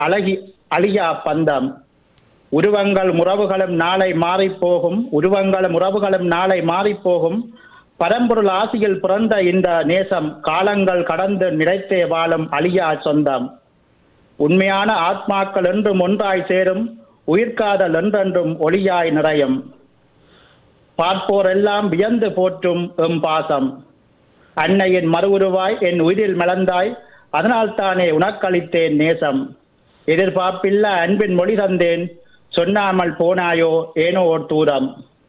அழகி அழியா பந்தம் உருவங்கள் உறவுகளும் நாளை மாறிப்போகும் உருவங்களும் உறவுகளும் நாளை மாறிப்போகும் பரம்பொருள் ஆசியில் பிறந்த இந்த நேசம் காலங்கள் கடந்து நிலைத்தே வாழும் அழியா சொந்தம் உண்மையான ஆத்மாக்கள் என்றும் ஒன்றாய் சேரும் உயிர்காதல் என்றென்றும் ஒளியாய் நிறையும் பார்ப்போர் எல்லாம் வியந்து போற்றும் எம் பாசம் அன்னையின் மறுவுருவாய் என் உயிரில் மலர்ந்தாய் அதனால் தானே உனக்களித்தேன் நேசம் எதிர்பார்ப்பில்ல அன்பின் மொழி தந்தேன் சொன்னாமல் போனாயோ ஏனோ ஓர் தூரம்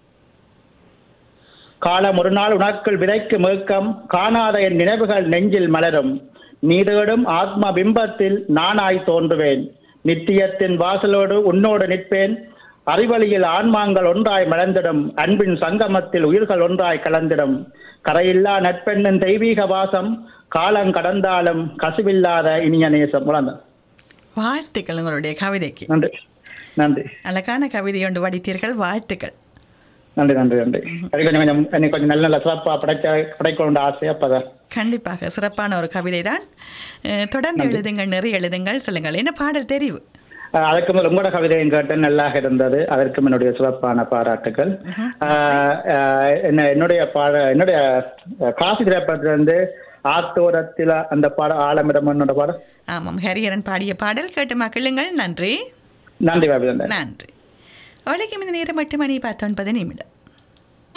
காலம் ஒரு நாள் உனக்குள் விதைக்கும் ஏக்கம் காணாத என் நினைவுகள் நெஞ்சில் மலரும் நீ தேடும் ஆத்ம பிம்பத்தில் நானாய் தோன்றுவேன் நித்தியத்தின் வாசலோடு உன்னோடு நிற்பேன் அறிவழியில் ஆன்மாங்கள் ஒன்றாய் மலர்ந்திடும் அன்பின் சங்கமத்தில் உயிர்கள் ஒன்றாய் கலந்திடும் கரையில்லா நட்பெண்ணின் தெய்வீக வாசம் காலம் கடந்தாலும் கசிவில்லாத இனிய நேசம் உணர்ந்த வாழ்த்துக்கள் உங்களுடைய கவிதைக்கு நன்றி நன்றி அழகான கவிதை ஒன்று வடித்தீர்கள் வாழ்த்துக்கள் நன்றி நன்றி நன்றி அது கொஞ்சம் கொஞ்சம் எனக்கு கொஞ்சம் நல்ல நல்ல சிறப்பாக படைக்க படைக்கணுன்ற ஆசை அப்பதான் கண்டிப்பாக சிறப்பான ஒரு கவிதை தான் அஹ், தொடர்ந்து எழுதுங்கள் நிறைய எழுதுங்கள் சொல்லுங்கள் என்ன பாடல் தெரிவு அஹ் அதற்கு முதல் உங்களோட கவிதையும் கேட்டேன் நல்லாக இருந்தது அதற்கும் என்னுடைய சிறப்பான பாராட்டுகள் அஹ் அஹ் என்ன என்னுடைய பாட என்னுடைய அஹ், காசி திரைப்படத்திலிருந்து ஆத்தோரத்தில் அந்த பாட ஆலமிடம் என்னோட பாடம் ஆமாம் ஹரியரன் பாடிய பாடல் கேட்டு மக்களுங்கள் நன்றி நன்றி பாபி நன்றி நன்றி அவளுக்கு இந்த நேரம் எட்டு மணி பத்தொன்பது நிமிடம்